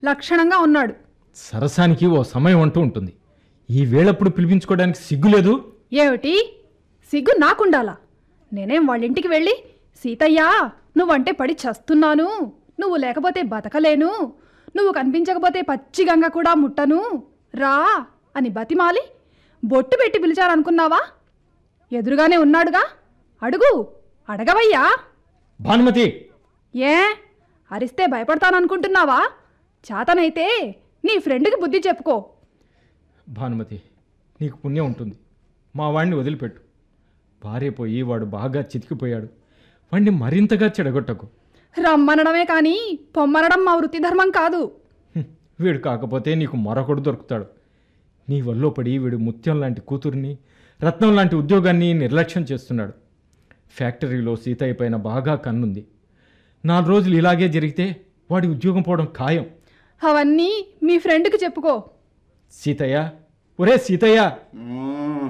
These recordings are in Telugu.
లక్షణంగా ఉన్నాడు సరసానికి ఓ సమయం అంటూ ఉంటుంది ఈ వేళప్పుడు పిలిపించుకోవడానికి సిగ్గులేదు ఏమిటి సిగ్గు నాకుండాలా నేనేం వాళ్ళ ఇంటికి వెళ్ళి సీతయ్యా నువ్వంటే పడి చస్తున్నాను నువ్వు లేకపోతే బతకలేను నువ్వు కనిపించకపోతే పచ్చిగంగ కూడా ముట్టను రా అని బతిమాలి బొట్టు పెట్టి పిలిచారనుకున్నావా ఎదురుగానే ఉన్నాడుగా అడుగు అడగవయ్యా భానుమతి ఏ అరిస్తే భయపడతాననుకుంటున్నావా చాతనైతే నీ ఫ్రెండ్కి బుద్ధి చెప్పుకో భానుమతి నీకు పుణ్యం ఉంటుంది మా వాడిని వదిలిపెట్టు భార్య పోయి వాడు బాగా చితికిపోయాడు వాడిని మరింతగా చెడగొట్టకు రమ్మనడమే కానీ పొమ్మనడం మా వృత్తి ధర్మం కాదు హ్మ్, వీడు కాకపోతే నీకు మరొకడు దొరుకుతాడు నీ వల్లో పడి వీడు ముత్యం లాంటి కూతుర్ని రత్నం లాంటి ఉద్యోగాన్ని నిర్లక్ష్యం చేస్తున్నాడు ఫ్యాక్టరీలో సీతయ్య పైన బాగా కన్నుంది నాలుగు రోజులు ఇలాగే జరిగితే వాడి ఉద్యోగం పోవడం ఖాయం అవన్నీ మీ ఫ్రెండ్కి చెప్పుకో సీతయ్య ఒరే సీతయ్య మ్మ్.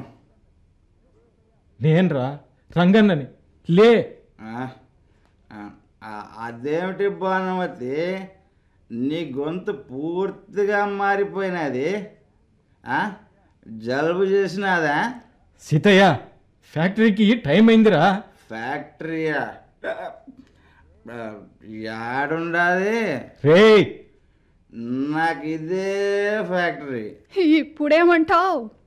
నేన్రా రంగన్నని లే ఆ, ఆ, ఆ, అదేమిటి భానుమతి నీ గొంతు పూర్తిగా మారిపోయినది ఆ? జలుబు చేసినాదా సీతయ్య ఫ్యాక్టరీకి టైం అయిందిరా ఫ్యాక్టరీయా ఆ, యాడుండాది రేయ్ నాకు ఇదే ఫ్యాక్టరీ ఇప్పుడేమంటావు